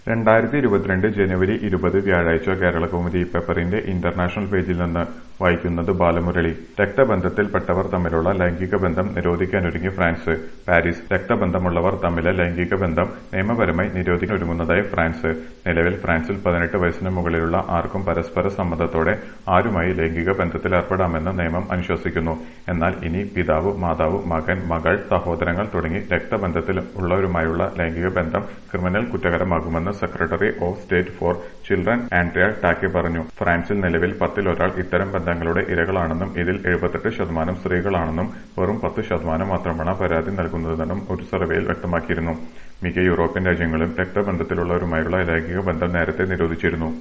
രണ്ടായിരത്തി ഇരുപത്തിരണ്ട് ജനുവരി ഇരുപത് വ്യാഴാഴ്ച കേരളകൗമുദി പേപ്പറിന്റെ ഇന്റർനാഷണൽ പേജിൽ നിന്ന് വായിക്കുന്നത് ബാലമുരളി രക്തബന്ധത്തിൽപ്പെട്ടവർ തമ്മിലുള്ള ലൈംഗിക ബന്ധം നിരോധിക്കാനൊരുങ്ങി ഫ്രാൻസ് പാരീസ് രക്തബന്ധമുള്ളവർ തമ്മിലെ ലൈംഗിക ബന്ധം നിയമപരമായി നിരോധിക്കാനൊരുങ്ങുന്നതായി ഫ്രാൻസ് നിലവിൽ ഫ്രാൻസിൽ പതിനെട്ട് വയസ്സിന് മുകളിലുള്ള ആർക്കും പരസ്പര സമ്മതത്തോടെ ആരുമായി ലൈംഗിക ബന്ധത്തിലേർപ്പെടാമെന്ന് നിയമം അനുശാസിക്കുന്നു എന്നാൽ ഇനി പിതാവ് മാതാവ് മകൻ മകൾ സഹോദരങ്ങൾ തുടങ്ങി രക്തബന്ധത്തിൽ ഉള്ളവരുമായുള്ള ലൈംഗിക ബന്ധം ക്രിമിനൽ കുറ്റകരമാകുമെന്ന് secretary of state for children ആൻഡ്രിയ ടാക്കെ പറഞ്ഞു ഫ്രാൻസിൽ നിലവിൽ പത്തിലൊരാൾ ഇത്തരം ബന്ധങ്ങളുടെ ഇരകളാണെന്നും ഇതിൽ എഴുപത്തെട്ട് ശതമാനം സ്ത്രീകളാണെന്നും വെറും പത്ത് ശതമാനം മാത്രമാണ് പരാതി നൽകുന്നതെന്നും ഒരു സർവേയിൽ വ്യക്തമാക്കിയിരുന്നു മിക്ക യൂറോപ്യൻ രാജ്യങ്ങളും രക്തബന്ധത്തിലുള്ളവരുമായുള്ള ലൈംഗിക ബന്ധം നേരത്തെ നിരോധിച്ചിരുന്നു